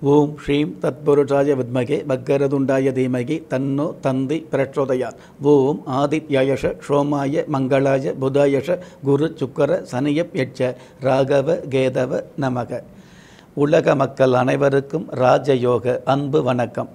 ஓம் ஸ்ரீம் தத்புருஷாய வித்மகே பக்கரதுண்டாய தீமகி தன்னோ தந்தி பிரச்சோதயாத் ஓம் ஆதித்யாயஷ சோமாய மங்களாய புதாயஷ குரு சுக்கர சனியப் எச்ச ராகவ கேதவ நமக உலக மக்கள் அனைவருக்கும் ராஜயோக அன்பு வணக்கம்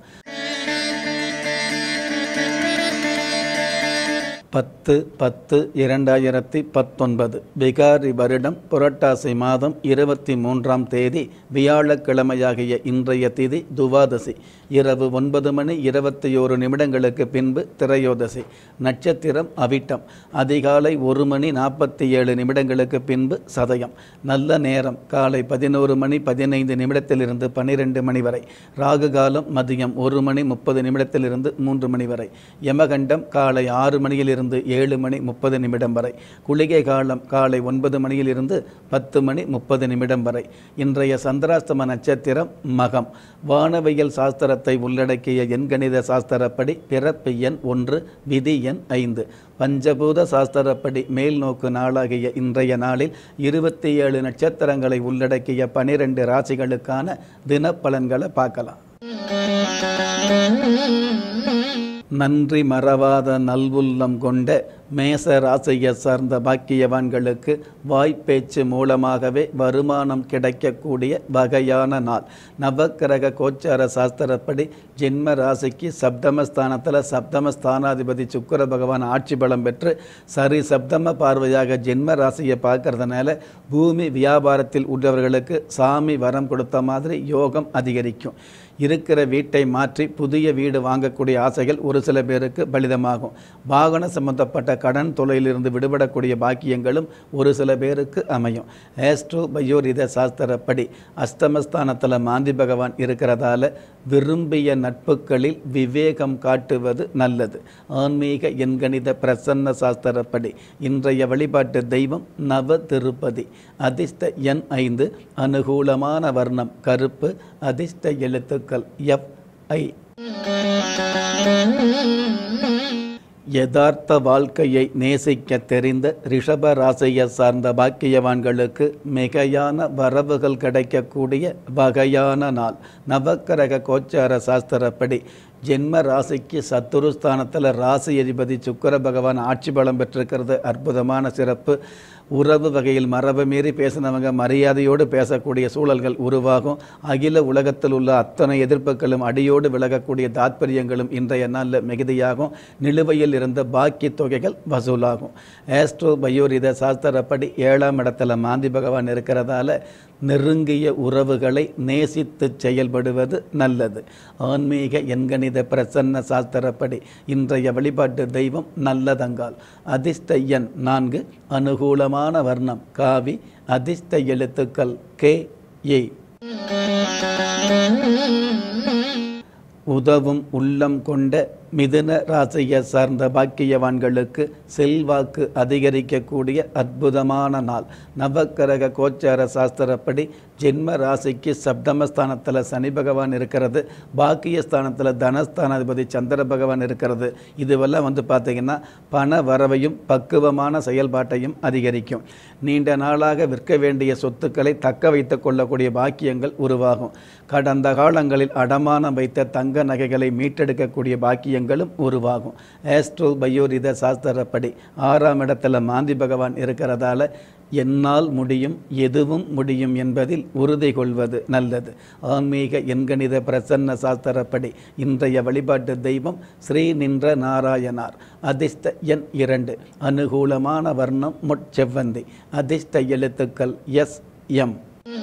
பத்து பத்து இரண்டாயிரத்தி பத்தொன்பது பிகாரி வருடம் புரட்டாசி மாதம் இருபத்தி மூன்றாம் தேதி வியாழக்கிழமையாகிய இன்றைய திதி துவாதசி இரவு ஒன்பது மணி இருபத்தி ஓரு நிமிடங்களுக்கு பின்பு திரையோதசி நட்சத்திரம் அவிட்டம் அதிகாலை ஒரு மணி நாற்பத்தி ஏழு நிமிடங்களுக்கு பின்பு சதயம் நல்ல நேரம் காலை பதினோரு மணி பதினைந்து நிமிடத்திலிருந்து பன்னிரெண்டு மணி வரை ராகு காலம் மதியம் ஒரு மணி முப்பது நிமிடத்திலிருந்து மூன்று மணி வரை யமகண்டம் காலை ஆறு மணியிலிருந்து ஏழு மணி முப்பது நிமிடம் வரை குளிகை காலம் காலை ஒன்பது மணியிலிருந்து பத்து மணி முப்பது நிமிடம் வரை இன்றைய சந்திராஸ்தம நட்சத்திரம் மகம் வானவியல் சாஸ்திரத்தை உள்ளடக்கிய எண்கணித சாஸ்திரப்படி பிறப்பு எண் ஒன்று விதி எண் ஐந்து பஞ்சபூத சாஸ்திரப்படி மேல் நோக்கு நாளாகிய இன்றைய நாளில் இருபத்தி ஏழு நட்சத்திரங்களை உள்ளடக்கிய பனிரெண்டு ராசிகளுக்கான தினப்பலன்களை பார்க்கலாம் நன்றி மறவாத நல்வுள்ளம் கொண்ட மேச ராசியை சார்ந்த பாக்கியவான்களுக்கு வாய்ப்பேச்சு மூலமாகவே வருமானம் கிடைக்கக்கூடிய வகையான நாள் நவக்கிரக கோச்சார சாஸ்திரப்படி ஜென்ம ராசிக்கு சப்தமஸ்தானத்தில் சப்தமஸ்தானாதிபதி சுக்கர பகவான் ஆட்சி பலம் பெற்று சரி சப்தம பார்வையாக ஜென்ம ராசியை பார்க்கறதுனால பூமி வியாபாரத்தில் உள்ளவர்களுக்கு சாமி வரம் கொடுத்த மாதிரி யோகம் அதிகரிக்கும் இருக்கிற வீட்டை மாற்றி புதிய வீடு வாங்கக்கூடிய ஆசைகள் ஒரு சில பேருக்கு பலிதமாகும் வாகன சம்பந்தப்பட்ட கடன் தொலையிலிருந்து விடுபடக்கூடிய பாக்கியங்களும் ஒரு சில பேருக்கு அமையும் ஆஸ்ட்ரோ பயோரித சாஸ்திரப்படி அஸ்தமஸ்தானத்தில் மாந்தி பகவான் இருக்கிறதால விரும்பிய நட்புகளில் விவேகம் காட்டுவது நல்லது ஆன்மீக எண்கணித பிரசன்ன சாஸ்திரப்படி இன்றைய வழிபாட்டு தெய்வம் நவ திருப்பதி அதிர்ஷ்ட எண் ஐந்து அனுகூலமான வர்ணம் கருப்பு அதிர்ஷ்ட எழுத்துக்கள் எஃப் ஐ யதார்த்த வாழ்க்கையை நேசிக்க தெரிந்த ரிஷப ராசியை சார்ந்த பாக்கியவான்களுக்கு மிகையான வரவுகள் கிடைக்கக்கூடிய வகையான நாள் நவக்கிரக கோச்சார சாஸ்திரப்படி ஜென்ம ராசிக்கு சத்துருஸ்தானத்தில் ராசி அதிபதி சுக்கர பகவான் ஆட்சி பலம் பெற்றிருக்கிறது அற்புதமான சிறப்பு உறவு வகையில் மரபு மீறி பேசினவங்க மரியாதையோடு பேசக்கூடிய சூழல்கள் உருவாகும் அகில உலகத்தில் உள்ள அத்தனை எதிர்ப்புகளும் அடியோடு விலகக்கூடிய தாத்பரியங்களும் இன்றைய நாளில் மிகுதியாகும் நிலுவையில் இருந்த பாக்கி தொகைகள் வசூலாகும் ஆஸ்ட்ரோ பயோரித சாஸ்திரப்படி ஏழாம் இடத்துல மாந்தி பகவான் இருக்கிறதால நெருங்கிய உறவுகளை நேசித்து செயல்படுவது நல்லது ஆன்மீக எண்கணித பிரசன்ன சாஸ்திரப்படி இன்றைய வழிபாட்டு தெய்வம் நல்லதங்கால் அதிர்ஷ்ட எண் நான்கு அனுகூலமான வர்ணம் காவி அதிர்ஷ்ட எழுத்துக்கள் கே ஏ உதவும் உள்ளம் கொண்ட மிதுன ராசியை சார்ந்த பாக்கியவான்களுக்கு செல்வாக்கு அதிகரிக்கக்கூடிய அற்புதமான நாள் நவக்கிரக கோச்சார சாஸ்திரப்படி ஜென்ம ராசிக்கு சப்தமஸ்தானத்தில் சனி பகவான் இருக்கிறது பாக்கியஸ்தானத்தில் தனஸ்தானாதிபதி சந்திர பகவான் இருக்கிறது இதுவெல்லாம் வந்து பார்த்திங்கன்னா பண வரவையும் பக்குவமான செயல்பாட்டையும் அதிகரிக்கும் நீண்ட நாளாக விற்க வேண்டிய சொத்துக்களை தக்க வைத்து கொள்ளக்கூடிய பாக்கியங்கள் உருவாகும் கடந்த காலங்களில் அடமானம் வைத்த தங்க நகைகளை மீட்டெடுக்கக்கூடிய பாக்கியங்களும் உருவாகும் ஆஸ்ட்ரோ பயோரித சாஸ்திரப்படி ஆறாம் இடத்துல மாந்தி பகவான் இருக்கிறதால என்னால் முடியும் எதுவும் முடியும் என்பதில் உறுதி கொள்வது நல்லது ஆன்மீக எண்கணித பிரசன்ன சாஸ்திரப்படி இன்றைய வழிபாட்டு தெய்வம் ஸ்ரீ நின்ற நாராயணார் அதிர்ஷ்ட எண் இரண்டு அனுகூலமான வர்ணம் முட்செவ்வந்தி அதிர்ஷ்ட எழுத்துக்கள் எஸ் எம்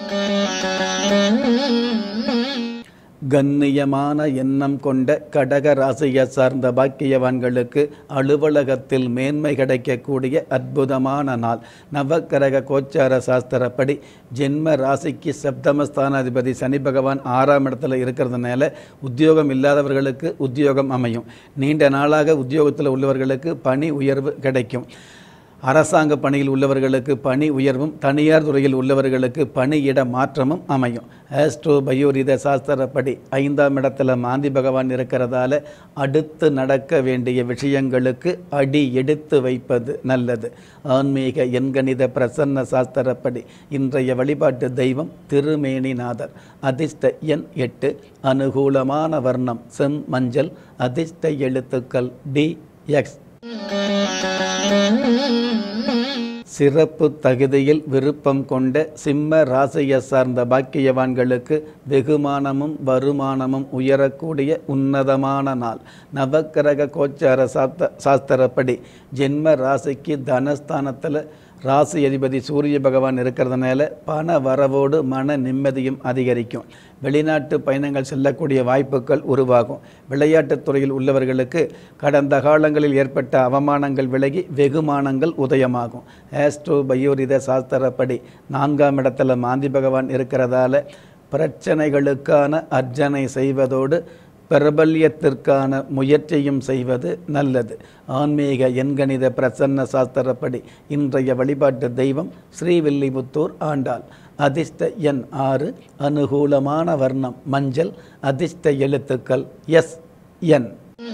கண்ணியமான எண்ணம் கொண்ட கடக ராசியை சார்ந்த பாக்கியவான்களுக்கு அலுவலகத்தில் மேன்மை கிடைக்கக்கூடிய அற்புதமான நாள் நவக்கிரக கோச்சார சாஸ்திரப்படி ஜென்ம ராசிக்கு சப்தமஸ்தானாதிபதி சனி பகவான் ஆறாம் இடத்துல இருக்கிறதுனால உத்தியோகம் இல்லாதவர்களுக்கு உத்தியோகம் அமையும் நீண்ட நாளாக உத்தியோகத்தில் உள்ளவர்களுக்கு பணி உயர்வு கிடைக்கும் அரசாங்க பணியில் உள்ளவர்களுக்கு பணி உயர்வும் தனியார் துறையில் உள்ளவர்களுக்கு பணியிட மாற்றமும் அமையும் ஆஸ்ட்ரோ பயோரித சாஸ்திரப்படி ஐந்தாம் இடத்துல மாந்தி பகவான் இருக்கிறதால அடுத்து நடக்க வேண்டிய விஷயங்களுக்கு அடி எடுத்து வைப்பது நல்லது ஆன்மீக எண்கணித பிரசன்ன சாஸ்திரப்படி இன்றைய வழிபாட்டு தெய்வம் திருமேனிநாதர் அதிர்ஷ்ட எண் எட்டு அனுகூலமான வர்ணம் செம் மஞ்சள் அதிர்ஷ்ட எழுத்துக்கள் டி எக்ஸ் சிறப்பு தகுதியில் விருப்பம் கொண்ட சிம்ம ராசியை சார்ந்த பாக்கியவான்களுக்கு வெகுமானமும் வருமானமும் உயரக்கூடிய உன்னதமான நாள் நவக்கிரக கோச்சார சாஸ்த சாஸ்திரப்படி ஜென்ம ராசிக்கு தனஸ்தானத்தில் ராசி அதிபதி சூரிய பகவான் இருக்கிறதுனால பண வரவோடு மன நிம்மதியும் அதிகரிக்கும் வெளிநாட்டு பயணங்கள் செல்லக்கூடிய வாய்ப்புகள் உருவாகும் விளையாட்டுத் துறையில் உள்ளவர்களுக்கு கடந்த காலங்களில் ஏற்பட்ட அவமானங்கள் விலகி வெகுமானங்கள் உதயமாகும் ஆஸ்ட்ரோ பயோரித சாஸ்திரப்படி நான்காம் இடத்துல மாந்தி பகவான் இருக்கிறதால பிரச்சனைகளுக்கான அர்ச்சனை செய்வதோடு பிரபல்யத்திற்கான முயற்சியும் செய்வது நல்லது ஆன்மீக எண்கணித பிரசன்ன சாஸ்திரப்படி இன்றைய வழிபாட்டு தெய்வம் ஸ்ரீவில்லிபுத்தூர் ஆண்டாள் அதிர்ஷ்ட எண் ஆறு அனுகூலமான வர்ணம் மஞ்சள் அதிர்ஷ்ட எழுத்துக்கள் எஸ் என்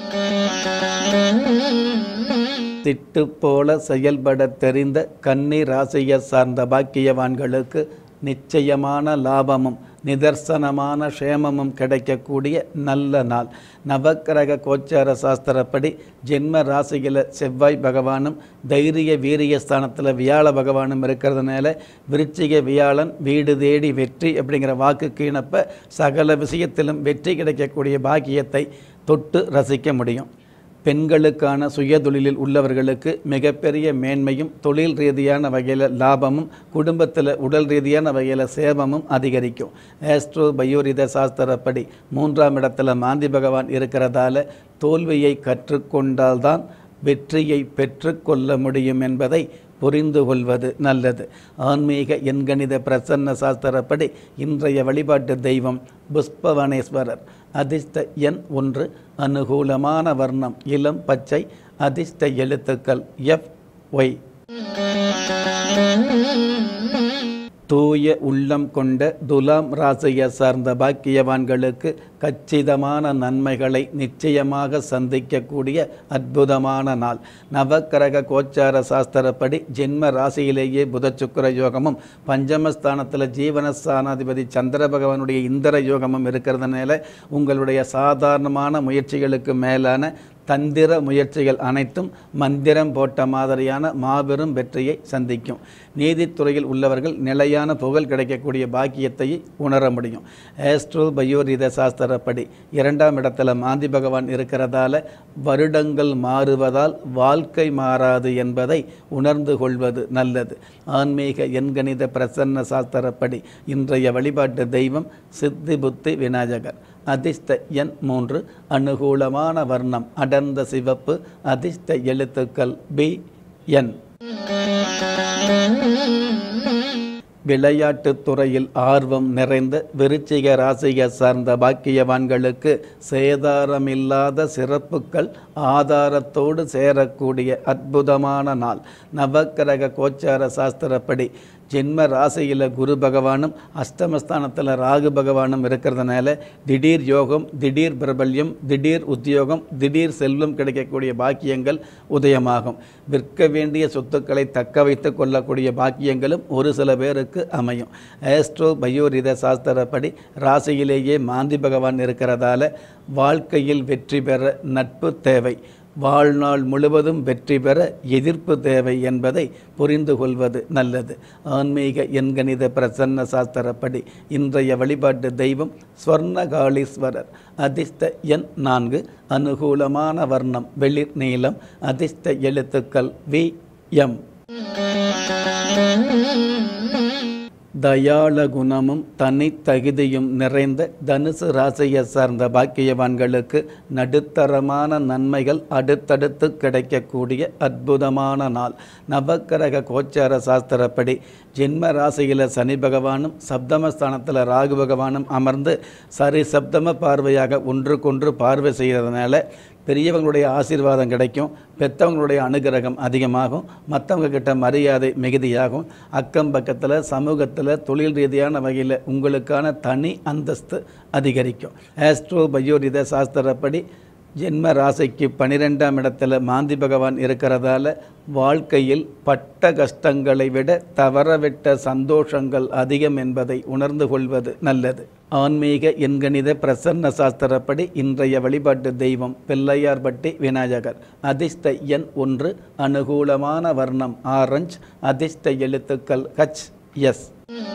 திட்டு போல செயல்பட தெரிந்த கன்னி ராசியை சார்ந்த பாக்கியவான்களுக்கு நிச்சயமான லாபமும் நிதர்சனமான க்ஷேமமும் கிடைக்கக்கூடிய நல்ல நாள் நவக்கிரக கோச்சார சாஸ்திரப்படி ஜென்ம ராசியில் செவ்வாய் பகவானும் தைரிய வீரிய ஸ்தானத்தில் வியாழ பகவானும் இருக்கிறதுனால விருச்சிக வியாழன் வீடு தேடி வெற்றி அப்படிங்கிற வாக்குக்கு இணப்ப சகல விஷயத்திலும் வெற்றி கிடைக்கக்கூடிய பாக்கியத்தை தொட்டு ரசிக்க முடியும் பெண்களுக்கான சுயதொழிலில் உள்ளவர்களுக்கு மிகப்பெரிய மேன்மையும் தொழில் ரீதியான வகையில் லாபமும் குடும்பத்தில் உடல் ரீதியான வகையில் சேவமும் அதிகரிக்கும் ஆஸ்ட்ரோ பயோரித சாஸ்திரப்படி மூன்றாம் இடத்துல மாந்தி பகவான் இருக்கிறதால தோல்வியை கற்றுக்கொண்டால்தான் வெற்றியை பெற்றுக்கொள்ள முடியும் என்பதை புரிந்து கொள்வது நல்லது ஆன்மீக எண்கணித பிரசன்ன சாஸ்திரப்படி இன்றைய வழிபாட்டு தெய்வம் புஷ்பவனேஸ்வரர் அதிர்ஷ்ட எண் ஒன்று அனுகூலமான வர்ணம் இளம் பச்சை அதிர்ஷ்ட எழுத்துக்கள் எஃப் ஒய் தூய உள்ளம் கொண்ட துலாம் ராசியை சார்ந்த பாக்கியவான்களுக்கு கச்சிதமான நன்மைகளை நிச்சயமாக சந்திக்கக்கூடிய அற்புதமான நாள் நவக்கிரக கோச்சார சாஸ்திரப்படி ஜென்ம ராசியிலேயே புத சுக்கர யோகமும் பஞ்சமஸ்தானத்தில் ஜீவனஸ்தானாதிபதி சந்திர பகவானுடைய இந்திர யோகமும் இருக்கிறதுனால உங்களுடைய சாதாரணமான முயற்சிகளுக்கு மேலான தந்திர முயற்சிகள் அனைத்தும் மந்திரம் போட்ட மாதிரியான மாபெரும் வெற்றியை சந்திக்கும் நீதித்துறையில் உள்ளவர்கள் நிலையான புகழ் கிடைக்கக்கூடிய பாக்கியத்தை உணர முடியும் ஆஸ்ட்ரோ பயோரித சாஸ்திரப்படி இரண்டாம் இடத்துல மாந்தி பகவான் இருக்கிறதால வருடங்கள் மாறுவதால் வாழ்க்கை மாறாது என்பதை உணர்ந்து கொள்வது நல்லது ஆன்மீக எண்கணித பிரசன்ன சாஸ்திரப்படி இன்றைய வழிபாட்டு தெய்வம் சித்தி புத்தி விநாயகர் அதிர்ஷ்ட எண் மூன்று அனுகூலமான வர்ணம் அடர்ந்த சிவப்பு அதிர்ஷ்ட எழுத்துக்கள் பி என் விளையாட்டுத் துறையில் ஆர்வம் நிறைந்த விருச்சிக ராசியை சார்ந்த பாக்கியவான்களுக்கு சேதாரமில்லாத சிறப்புகள் ஆதாரத்தோடு சேரக்கூடிய அற்புதமான நாள் நவக்கிரக கோச்சார சாஸ்திரப்படி ஜென்ம ராசியில் குரு பகவானும் அஷ்டமஸ்தானத்தில் ராகு பகவானும் இருக்கிறதுனால திடீர் யோகம் திடீர் பிரபல்யம் திடீர் உத்தியோகம் திடீர் செல்வம் கிடைக்கக்கூடிய பாக்கியங்கள் உதயமாகும் விற்க வேண்டிய சொத்துக்களை தக்க வைத்து கொள்ளக்கூடிய பாக்கியங்களும் ஒரு சில பேருக்கு அமையும் ஆஸ்ட்ரோ பயோரித சாஸ்திரப்படி ராசியிலேயே மாந்தி பகவான் இருக்கிறதால வாழ்க்கையில் வெற்றி பெற நட்பு தேவை வாழ்நாள் முழுவதும் வெற்றி பெற எதிர்ப்பு தேவை என்பதை புரிந்து கொள்வது நல்லது ஆன்மீக எண்கணித பிரசன்ன சாஸ்திரப்படி இன்றைய வழிபாட்டு தெய்வம் ஸ்வர்ணகாளீஸ்வரர் அதிர்ஷ்ட எண் நான்கு அனுகூலமான வர்ணம் வெளிர் நீளம் அதிர்ஷ்ட எழுத்துக்கள் வி எம் தயாள குணமும் தனித்தகுதியும் நிறைந்த தனுசு ராசியை சார்ந்த பாக்கியவான்களுக்கு நடுத்தரமான நன்மைகள் அடுத்தடுத்து கிடைக்கக்கூடிய அற்புதமான நாள் நவக்கிரக கோச்சார சாஸ்திரப்படி ஜென்ம ராசியில் சனி பகவானும் சப்தமஸ்தானத்தில் ராகு பகவானும் அமர்ந்து சரி சப்தம பார்வையாக ஒன்றுக்கொன்று பார்வை செய்கிறதுனால பெரியவங்களுடைய ஆசீர்வாதம் கிடைக்கும் பெற்றவங்களுடைய அனுகிரகம் அதிகமாகும் மற்றவங்க கிட்ட மரியாதை மிகுதியாகும் அக்கம் பக்கத்தில் சமூகத்தில் தொழில் ரீதியான வகையில் உங்களுக்கான தனி அந்தஸ்து அதிகரிக்கும் ஆஸ்ட்ரோ பயோரித சாஸ்திரப்படி ஜென்ம ராசிக்கு பனிரெண்டாம் இடத்துல மாந்தி பகவான் இருக்கிறதால வாழ்க்கையில் பட்ட கஷ்டங்களை விட தவறவிட்ட சந்தோஷங்கள் அதிகம் என்பதை உணர்ந்து கொள்வது நல்லது ஆன்மீக எண்கணித பிரசன்ன சாஸ்திரப்படி இன்றைய வழிபாட்டு தெய்வம் பிள்ளையார்பட்டி விநாயகர் அதிர்ஷ்ட எண் ஒன்று அனுகூலமான வர்ணம் ஆரஞ்ச் அதிர்ஷ்ட எழுத்துக்கள் ஹச் எஸ்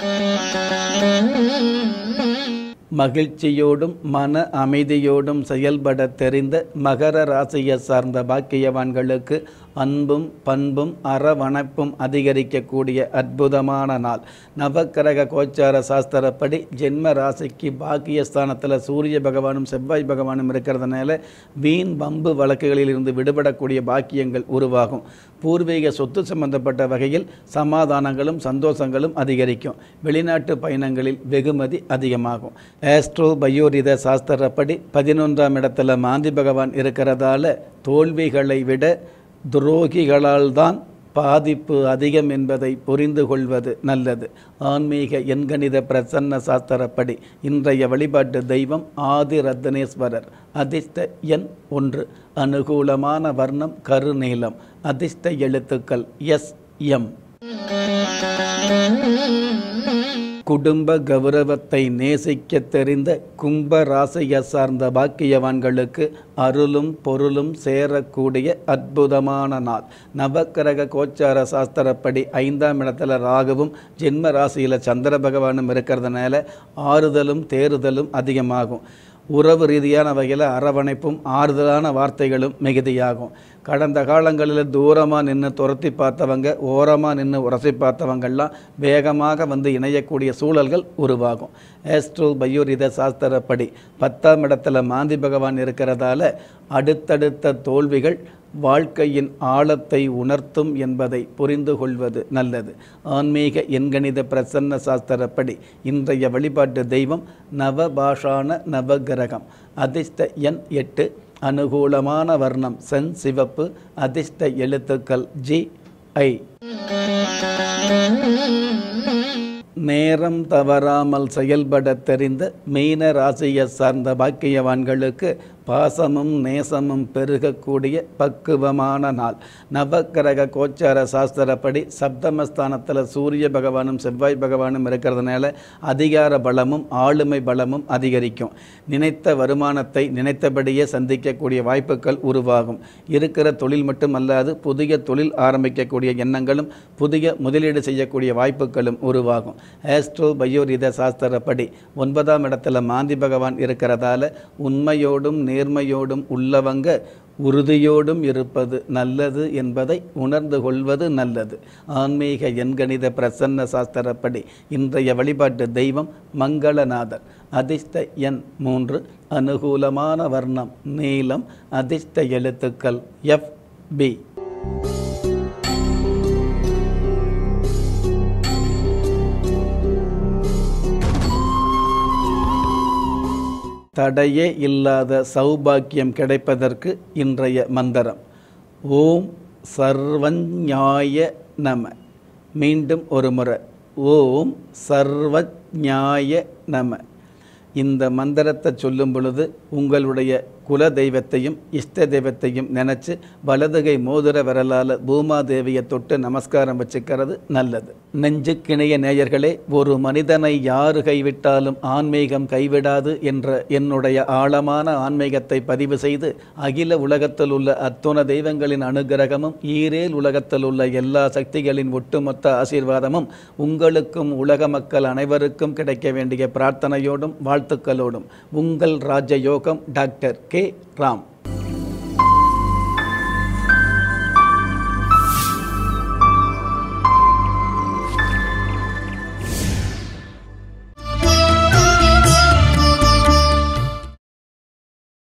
மகிழ்ச்சியோடும் மன அமைதியோடும் செயல்பட தெரிந்த மகர ராசியை சார்ந்த பாக்கியவான்களுக்கு அன்பும் பண்பும் அரவணைப்பும் அதிகரிக்கக்கூடிய அற்புதமான நாள் நவக்கிரக கோச்சார சாஸ்திரப்படி ஜென்ம ராசிக்கு பாக்கியஸ்தானத்தில் சூரிய பகவானும் செவ்வாய் பகவானும் இருக்கிறதுனால வீண் வம்பு வழக்குகளில் இருந்து விடுபடக்கூடிய பாக்கியங்கள் உருவாகும் பூர்வீக சொத்து சம்பந்தப்பட்ட வகையில் சமாதானங்களும் சந்தோஷங்களும் அதிகரிக்கும் வெளிநாட்டு பயணங்களில் வெகுமதி அதிகமாகும் ஆஸ்ட்ரோ பயோரித சாஸ்திரப்படி பதினொன்றாம் இடத்துல மாந்தி பகவான் இருக்கிறதால தோல்விகளை விட துரோகிகளால் தான் பாதிப்பு அதிகம் என்பதை புரிந்து கொள்வது நல்லது ஆன்மீக எண்கணித பிரசன்ன சாஸ்திரப்படி இன்றைய வழிபாட்டு தெய்வம் ஆதி ரத்னேஸ்வரர் அதிர்ஷ்ட எண் ஒன்று அனுகூலமான வர்ணம் கருநீலம் அதிர்ஷ்ட எழுத்துக்கள் எஸ் எம் குடும்ப கௌரவத்தை நேசிக்க தெரிந்த கும்ப ராசியை சார்ந்த பாக்கியவான்களுக்கு அருளும் பொருளும் சேரக்கூடிய அற்புதமான நாள் நவக்கிரக கோச்சார சாஸ்திரப்படி ஐந்தாம் இடத்துல ராகுவும் ஜென்ம ராசியில் சந்திர பகவானும் இருக்கிறதுனால ஆறுதலும் தேறுதலும் அதிகமாகும் உறவு ரீதியான வகையில் அரவணைப்பும் ஆறுதலான வார்த்தைகளும் மிகுதியாகும் கடந்த காலங்களில் தூரமாக நின்று துரத்தி பார்த்தவங்க ஓரமாக நின்று உரசி பார்த்தவங்கள்லாம் வேகமாக வந்து இணையக்கூடிய சூழல்கள் உருவாகும் ஏஸ்ட்ரோ பயோரித சாஸ்திரப்படி பத்தாம் இடத்துல மாந்தி பகவான் இருக்கிறதால அடுத்தடுத்த தோல்விகள் வாழ்க்கையின் ஆழத்தை உணர்த்தும் என்பதை புரிந்து கொள்வது நல்லது ஆன்மீக எண்கணித பிரசன்ன சாஸ்திரப்படி இன்றைய வழிபாட்டு தெய்வம் நவபாஷான நவகிரகம் அதிர்ஷ்ட எண் எட்டு அனுகூலமான வர்ணம் சென் சிவப்பு அதிர்ஷ்ட எழுத்துக்கள் ஜி ஐ நேரம் தவறாமல் செயல்பட தெரிந்த மீன ராசியை சார்ந்த பாக்கியவான்களுக்கு பாசமும் நேசமும் பெருகக்கூடிய பக்குவமான நாள் நவக்கிரக கோச்சார சாஸ்திரப்படி சப்தமஸ்தானத்தில் சூரிய பகவானும் செவ்வாய் பகவானும் இருக்கிறதுனால அதிகார பலமும் ஆளுமை பலமும் அதிகரிக்கும் நினைத்த வருமானத்தை நினைத்தபடியே சந்திக்கக்கூடிய வாய்ப்புகள் உருவாகும் இருக்கிற தொழில் மட்டுமல்லாது புதிய தொழில் ஆரம்பிக்கக்கூடிய எண்ணங்களும் புதிய முதலீடு செய்யக்கூடிய வாய்ப்புகளும் உருவாகும் ஆஸ்ட்ரோ பயோரித சாஸ்திரப்படி ஒன்பதாம் இடத்துல மாந்தி பகவான் இருக்கிறதால உண்மையோடும் நேர்மையோடும் உள்ளவங்க உறுதியோடும் இருப்பது நல்லது என்பதை உணர்ந்து கொள்வது நல்லது ஆன்மீக எண்கணித பிரசன்ன சாஸ்திரப்படி இன்றைய வழிபாட்டு தெய்வம் மங்களநாதர் அதிர்ஷ்ட எண் மூன்று அனுகூலமான வர்ணம் நீலம் அதிர்ஷ்ட எழுத்துக்கள் எஃப் பி தடையே இல்லாத சௌபாக்கியம் கிடைப்பதற்கு இன்றைய மந்திரம் ஓம் சர்வஞாய நம மீண்டும் ஒரு முறை ஓம் சர்வஞாய நம இந்த மந்திரத்தை சொல்லும் பொழுது உங்களுடைய குல தெய்வத்தையும் இஷ்ட தெய்வத்தையும் நினச்சி வலதுகை மோதிர விரலால் பூமாதேவியை தொட்டு நமஸ்காரம் வச்சுக்கிறது நல்லது நெஞ்சுக்கிணைய நேயர்களே ஒரு மனிதனை யாரு கைவிட்டாலும் ஆன்மீகம் கைவிடாது என்ற என்னுடைய ஆழமான ஆன்மீகத்தை பதிவு செய்து அகில உலகத்தில் உள்ள அத்துண தெய்வங்களின் அனுகிரகமும் ஈரேல் உலகத்தில் உள்ள எல்லா சக்திகளின் ஒட்டுமொத்த ஆசீர்வாதமும் உங்களுக்கும் உலக மக்கள் அனைவருக்கும் கிடைக்க வேண்டிய பிரார்த்தனையோடும் வாழ்த்துக்களோடும் உங்கள் ராஜயோகம் டாக்டர் கே ராம்